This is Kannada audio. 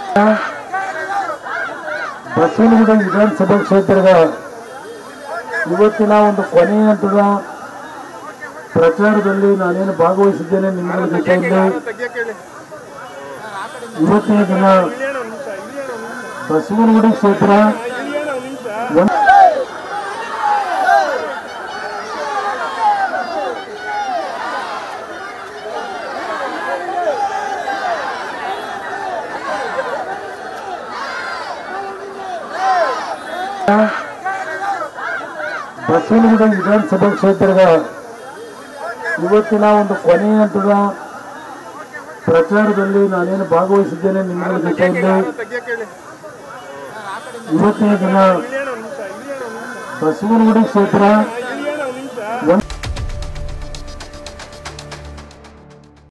ಬಸವನಗುಡಿ ವಿಧಾನಸಭಾ ಕ್ಷೇತ್ರದ ಇವತ್ತಿನ ಒಂದು ಕೊನೆಯ ಹಂತದ ಪ್ರಚಾರದಲ್ಲಿ ನಾನೇನು ಭಾಗವಹಿಸಿದ್ದೇನೆ ನಿಮ್ಮಗಳ ಜೊತೆಯಲ್ಲಿ ಇವತ್ತಿನ ದಿನ ಬಸವನಗುಡಿ ಕ್ಷೇತ್ರ ಒಂದು ಬಸವನಗುಡಿ ವಿಧಾನಸಭಾ ಕ್ಷೇತ್ರದ ಇವತ್ತಿನ ಒಂದು ಕೊನೆಯ ಹಂತದ ಪ್ರಚಾರದಲ್ಲಿ ನಾನೇನು ಭಾಗವಹಿಸಿದ್ದೇನೆ ನಿಮ್ಮಗಳ ಜೊತೆಯಲ್ಲಿ ಇವತ್ತಿನ ದಿನ ಬಸವನಗುಡಿ ಕ್ಷೇತ್ರ